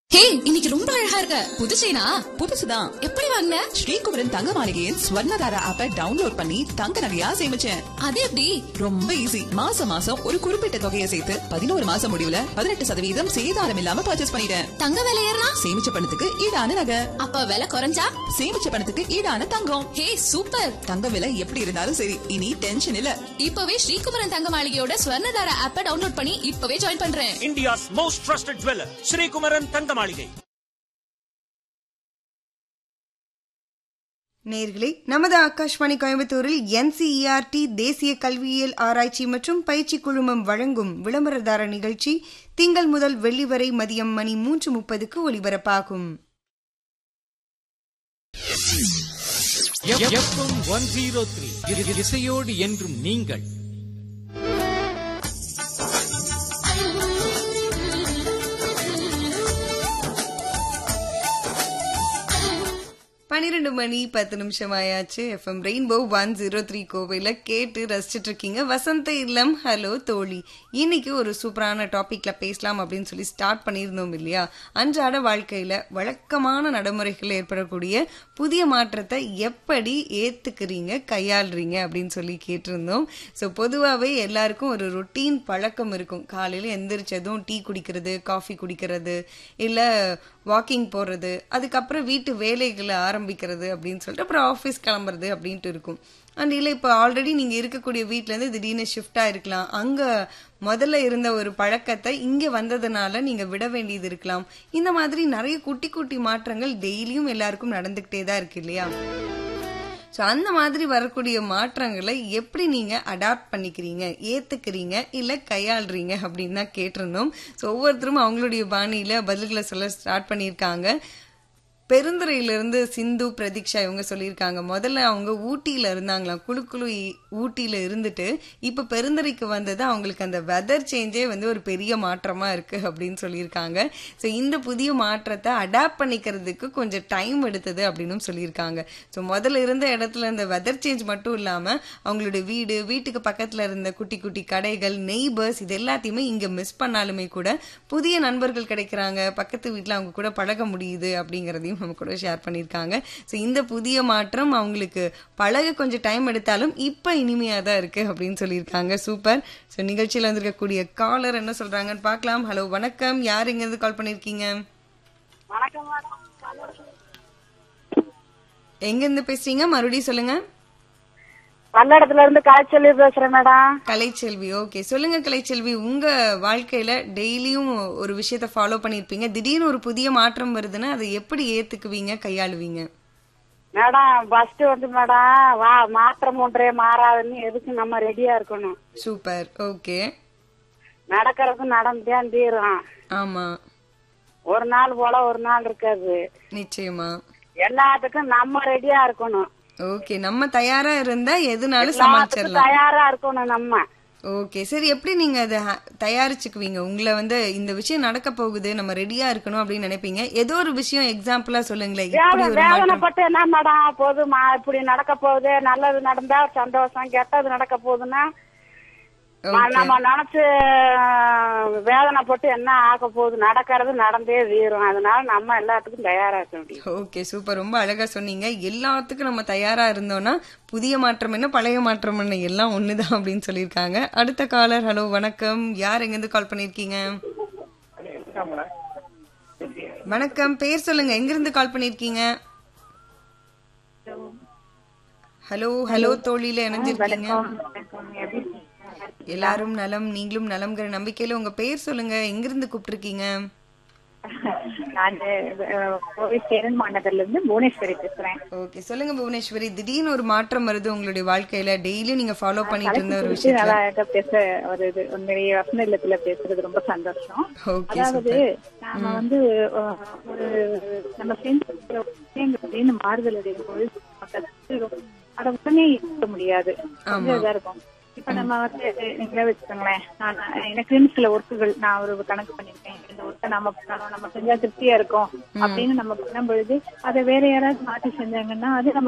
ஹே இன்னைக்கு ரொம்ப அழகா இருக்க புது செயினா புதுசுதான் எப்படி வாங்கின ஸ்ரீகுமரன் தங்க மாளிகையின் ஸ்வர்ணதாரா ஆப்பை டவுன்லோட் பண்ணி தங்க நகையா சேமிச்சேன் அது எப்படி ரொம்ப ஈஸி மாசம் மாசம் ஒரு குறிப்பிட்ட தொகையை சேர்த்து பதினோரு மாசம் முடிவுல பதினெட்டு சதவீதம் சேதாரம் இல்லாம பர்ச்சேஸ் பண்ணிட்டேன் தங்க விலை ஏறினா சேமிச்ச பணத்துக்கு ஈடான நகை அப்ப விலை குறைஞ்சா சேமிச்ச பணத்துக்கு ஈடான தங்கம் ஹே சூப்பர் தங்க விலை எப்படி இருந்தாலும் சரி இனி டென்ஷன் இல்ல இப்பவே ஸ்ரீகுமரன் தங்க மாளிகையோட ஸ்வர்ணதார ஆப்ப டவுன்லோட் பண்ணி இப்பவே ஜாயின் பண்றேன் India's most trusted jeweler, Sri Kumaran Tangamalige. நேர்களே நமது ஆகாஷ்வாணி கோயம்புத்தூரில் என்சிஇஆர்டி தேசிய கல்வியியல் ஆராய்ச்சி மற்றும் பயிற்சி குழுமம் வழங்கும் விளம்பரதார நிகழ்ச்சி திங்கள் முதல் வெள்ளி வரை மதியம் மணி மூன்று முப்பதுக்கு ஒலிபரப்பாகும் எஃப்எம் ஒன் ஜீரோ த்ரீ இசையோடு என்றும் நீங்கள் பன்னிரெண்டு மணி பத்து நிமிஷம் ஆயாச்சு FM rainbow one zero three கோவையில் கேட்டு ரசிச்சிட்டு இருக்கீங்க வசந்த இல்லம் ஹலோ தோழி இன்னைக்கு ஒரு சூப்பரான டாபிக்ல பேசலாம் அப்படின்னு சொல்லி ஸ்டார்ட் பண்ணியிருந்தோம் இல்லையா அன்றாட வாழ்க்கையில வழக்கமான நடைமுறைகள் ஏற்படக்கூடிய புதிய மாற்றத்தை எப்படி ஏத்துக்கிறீங்க கையாளுறீங்க அப்படின்னு சொல்லி கேட்டிருந்தோம் ஸோ பொதுவாகவே எல்லாருக்கும் ஒரு ரொட்டீன் பழக்கம் இருக்கும் காலையில் எந்திரிச்சதும் டீ குடிக்கிறது காஃபி குடிக்கிறது இல்லை வாக்கிங் போகிறது அதுக்கப்புறம் வீட்டு வேலைகளை ஆரம்பிக்கிறது அப்படின்னு சொல்லிட்டு அப்புறம் ஆஃபீஸ் கிளம்புறது அப்படின்ட்டு இருக்கும் அண்ட் இல்லை இப்போ ஆல்ரெடி நீங்கள் இருக்கக்கூடிய வீட்டிலேருந்து திடீர்னு ஷிஃப்டாக இருக்கலாம் அங்கே முதல்ல இருந்த ஒரு பழக்கத்தை இங்கே வந்ததுனால நீங்கள் விட வேண்டியது இருக்கலாம் இந்த மாதிரி நிறைய குட்டி குட்டி மாற்றங்கள் டெய்லியும் எல்லாருக்கும் நடந்துக்கிட்டே தான் இருக்கு இல்லையா ஸோ அந்த மாதிரி வரக்கூடிய மாற்றங்களை எப்படி நீங்க அடாப்ட் பண்ணிக்கிறீங்க ஏத்துக்கிறீங்க இல்ல கையாளுறீங்க அப்படின்னு தான் கேட்டிருந்தோம் ஸோ ஒவ்வொருத்தரும் அவங்களுடைய பாணியில பதில்களை சொல்ல ஸ்டார்ட் பண்ணியிருக்காங்க பெருந்துறையிலிருந்து சிந்து பிரதீக்ஷா இவங்க சொல்லியிருக்காங்க முதல்ல அவங்க ஊட்டியில இருந்தாங்களாம் குழு குழு இ- ஊட்டியில இருந்துட்டு இப்ப பெருந்துறைக்கு வந்தது அவங்களுக்கு அந்த வெதர் சேஞ்சே வந்து ஒரு பெரிய மாற்றமா இருக்கு அப்படின்னு சொல்லியிருக்காங்க ஸோ இந்த புதிய மாற்றத்தை அடாப்ட் பண்ணிக்கிறதுக்கு கொஞ்சம் டைம் எடுத்தது அப்படின்னு சொல்லியிருக்காங்க ஸோ முதல்ல இருந்த இடத்துல இந்த வெதர் சேஞ்ச் மட்டும் இல்லாம அவங்களுடைய வீடு வீட்டுக்கு பக்கத்துல இருந்த குட்டி குட்டி கடைகள் நெய்பர்ஸ் இது எல்லாத்தையுமே இங்க மிஸ் பண்ணாலுமே கூட புதிய நண்பர்கள் கிடைக்கிறாங்க பக்கத்து வீட்டில் அவங்க கூட பழக முடியுது அப்படிங்கிறதையும் நம்ம கூட ஷேர் பண்ணியிருக்காங்க ஸோ இந்த புதிய மாற்றம் அவங்களுக்கு பழக கொஞ்சம் டைம் எடுத்தாலும் இப்போ இனிமையாக தான் இருக்கு அப்படின்னு சொல்லியிருக்காங்க சூப்பர் ஸோ நிகழ்ச்சியில் வந்திருக்கக்கூடிய காலர் என்ன சொல்றாங்கன்னு பார்க்கலாம் ஹலோ வணக்கம் யார் இங்கேருந்து கால் பண்ணியிருக்கீங்க எங்கேருந்து பேசுறீங்க மறுபடியும் சொல்லுங்க பல்லடத்துல இருந்து காய்ச்சல் பேசுறேன் மேடம் கலைச்செல்வி ஓகே சொல்லுங்க கலைச்செல்வி உங்க வாழ்க்கையில டெய்லியும் ஒரு விஷயத்த ஃபாலோ பண்ணிருப்பீங்க திடீர்னு ஒரு புதிய மாற்றம் வருதுன்னா அதை எப்படி ஏத்துக்குவீங்க கையாளுவீங்க மேடம் ஃபர்ஸ்ட் வந்து மேடம் வா மாற்றம் ஒன்றே மாறாதுன்னு எதுக்கு நம்ம ரெடியா இருக்கணும் சூப்பர் ஓகே நடக்கிறது நடந்துதான் தீரும் ஆமா ஒரு நாள் போல ஒரு நாள் இருக்காது நிச்சயமா எல்லாத்துக்கும் நம்ம ரெடியா இருக்கணும் ஓகே நம்ம தயாரா இருந்தா எதுனாலும் எல்லாத்துக்கும் சமாளிச்சிடலாம் தயாரா இருக்கணும் நம்ம ஓகே சரி எப்படி நீங்க அதை ha- தயாரிச்சுக்குவீங்க உங்களை வந்து இந்த விஷயம் நடக்க போகுது நம்ம ரெடியா இருக்கணும் அப்படின்னு நினைப்பீங்க ஏதோ ஒரு விஷயம் எக்ஸாம்பிளா சொல்லுங்களேன் இப்படி வேதனை ஒரு மாற்றம் வேதனைப்பட்டு என்ன மேடம் போதுமா இப்படி நடக்க போகுது நல்லது நடந்தா சந்தோஷம் கெட்டது நடக்க போகுதுன்னா Okay. நம்ம நினைச்சு அஹ், வேதனைப்பட்டு என்ன ஆக போகுது நடக்கிறது நடந்தே தீரும் அதனால நம்ம எல்லாத்துக்கும் தயாரா இருக்க முடியும் ஓகே சூப்பர் ரொம்ப அழகா சொன்னீங்க எல்லாத்துக்கும் நம்ம தயாரா இருந்தோம்னா புதிய மாற்றம் என்ன பழைய மாற்றம் என்ன எல்லாம் ஒண்ணுதான் அப்படின்னு சொல்லியிருக்காங்க அடுத்த காலர் ஹலோ வணக்கம் யார் எங்கிருந்து கால் பண்ணிருக்கீங்க வணக்கம் பேர் சொல்லுங்க எங்கிருந்து கால் பண்ணிருக்கீங்க ஹலோ ஹலோ தோழியில இணைஞ்சிருக்கீங்க எல்லாரும் நலம் நீங்களும் நலம்ங்கிற நம்பிக்கையில உங்க பேர் சொல்லுங்க எங்கிருந்து கூப்பிட்டிருக்கீங்க நான் அஹ், கோவை சேரன் மாநகர்ல இருந்து புவனேஸ்வரி பேசுறேன் ஓகே சொல்லுங்க புவனேஸ்வரி திடீர்னு ஒரு மாற்றம் வருது உங்களுடைய வாழ்க்கையில டெய்லியும் நீங்க ஃபாலோ பண்ணிட்டு இருந்த ஒரு குறித்து விஷயத்துல அழகா பேச ஒரு இது உங்களுடைய வசன இல்லத்துல பேசுறது ரொம்ப சந்தோஷம் ஓகே அதாவது சூப்பர் நாம வந்து அஹ், ஒரு நம்ம செஞ்ச விஷயங்கள் மாறுதல் அடையும் பொழுது நமக்கு அது அதை உடனே இருக்க முடியாது கொஞ்சம் இதா இருக்கும் இப்ப நம்ம வந்து நீங்களே வச்சுக்கோங்களேன் நான் எனக்குன்னு சில ஒர்க்குகள் நான் ஒரு கணக்கு பண்ணிருக்கேன் இந்த ஒர்க்கை நம்ம பண்ணணும் நம்ம செஞ்சா திருப்தியா இருக்கும் அப்படின்னு நம்ம பண்ணும் பொழுது அதை வேற யாராவது மாத்தி செஞ்சாங்கன்னா அது நம்ம